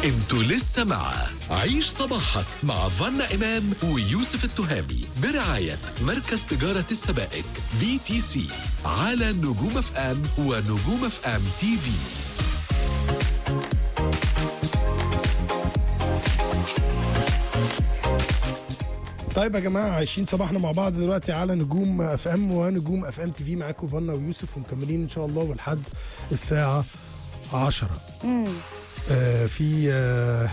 انتوا لسه مع عيش صباحك مع فنا إمام ويوسف التهامي برعاية مركز تجارة السبائك بي تي سي على نجوم اف ام ونجوم اف ام تي في طيب يا جماعه عايشين صباحنا مع بعض دلوقتي على نجوم اف ام ونجوم اف ام تي في معاكم فنا ويوسف ومكملين ان شاء الله لحد الساعه 10 آه في آه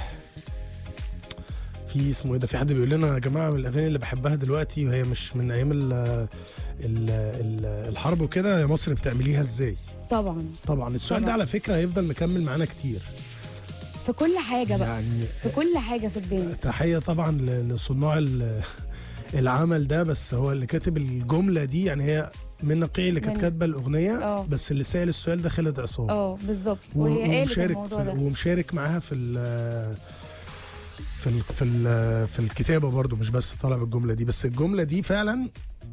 في اسمه ايه ده في حد بيقول لنا يا جماعه من الاغاني اللي بحبها دلوقتي وهي مش من ايام ال ال ال الحرب وكده يا مصر بتعمليها ازاي طبعا طبعا السؤال ده طبعاً. على فكره هيفضل مكمل معانا كتير في كل حاجه بقى يعني في كل حاجه في الدنيا تحيه طبعا ل- لصناع ال- العمل ده بس هو اللي كاتب الجمله دي يعني هي من نقيع اللي كانت من- كاتبه الاغنيه اه. بس اللي سال السؤال ده خالد عصام اه بالظبط و- وهي قالت ومشارك الموضوع في ده ومشارك معاها في ال في ال في ال في الكتابه برضو مش بس طالع بالجمله دي بس الجمله دي فعلا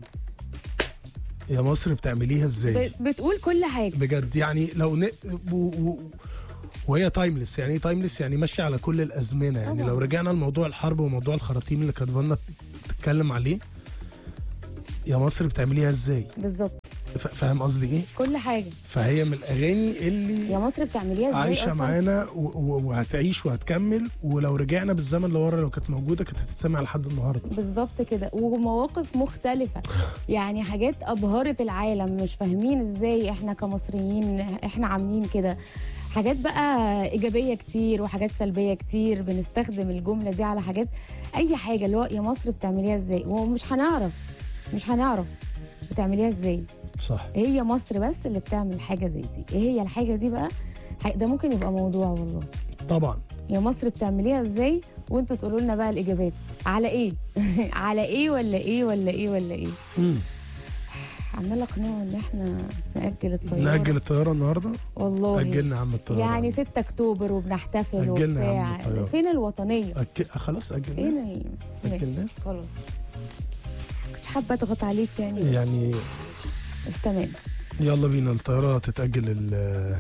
يا مصر بتعمليها ازاي ب- بتقول كل حاجه بجد يعني لو ن... و... و... وهي تايمليس يعني ايه تايمليس يعني ماشيه على كل الازمنه يعني طبعاً. لو رجعنا لموضوع الحرب وموضوع الخراطيم اللي كانت فانا بتتكلم عليه يا مصر بتعمليها ازاي بالظبط ف... فاهم قصدي ايه كل حاجه فهي من الاغاني اللي يا مصر بتعمليها ازاي عايشه اصلا معانا و... و... وهتعيش وهتكمل ولو رجعنا بالزمن لورا لو كانت موجوده كانت هتتسمع لحد النهارده بالظبط كده ومواقف مختلفة يعني حاجات أبهرت العالم مش فاهمين ازاي احنا كمصريين احنا عاملين كده حاجات بقى إيجابية كتير وحاجات سلبية كتير بنستخدم الجملة دي على حاجات أي حاجة اللي هو يا مصر بتعمليها ازاي ومش هنعرف مش هنعرف بتعمليها ازاي صح هي مصر بس اللي بتعمل حاجة زي دي ايه هي الحاجة دي بقى ح- ده ممكن يبقى موضوع والله طبعا يا مصر بتعمليها ازاي وانتوا تقولوا لنا بقى الاجابات على ايه على ايه ولا ايه ولا ايه ولا ايه مم. عماله اقنعه ان احنا ناجل الطياره نأجل الطياره النهارده والله أجلنا يا عم الطياره يعني 6 اكتوبر وبنحتفل أجلنا يا عم وبتاع الطيارة. فين الوطنيه أك... خلاص أجلنا فين ال... ماشي أجلناه؟ خلاص مش حابه اضغط عليك يعني يعني بس تمام يلا بينا الطيارة تتأجل ال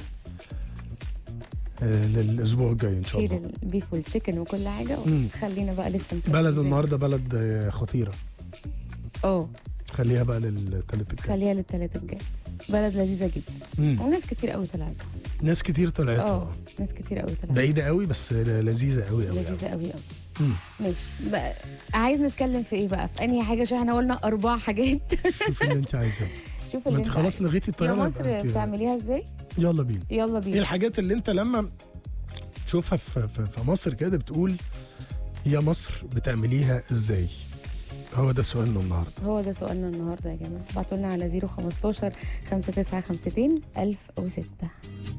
آه، للأسبوع الجاي إن شاء شيل الله البيف والتشيكن وكل حاجه مم. خلينا بقى لسه مكملين. بلد النهاردة بلد آه، خطيرة اه خليها بقى للتالت الجاي خليها للثلاثه الجاي بلد لذيذه جدا مم. وناس كتير قوي طلعت ناس كتير طلعت اه آه. ناس كتير قوي طلعت بعيدة قوي بس لذيذة قوي قوي قوي لذيذة قوي قوي مم. ماشي بقى عايز نتكلم في ايه بقى في انهي حاجه عشان احنا قلنا اربع حاجات شوفي اللي أنت عايزاه شوف ما اللي أنت انت خلاص عايزه. لغيتي يا الطيارة يبقى مصر أنت- بتعمليها ازاي يلا بينا يلا إيه بينا الحاجات اللي أنت لما تشوفها في, في, في مصر كده بتقول يا مصر بتعمليها إزاي هو ده سؤالنا النهارده هو ده سؤالنا النهارده يا جماعه ابعتوا لنا على 015 5952 1006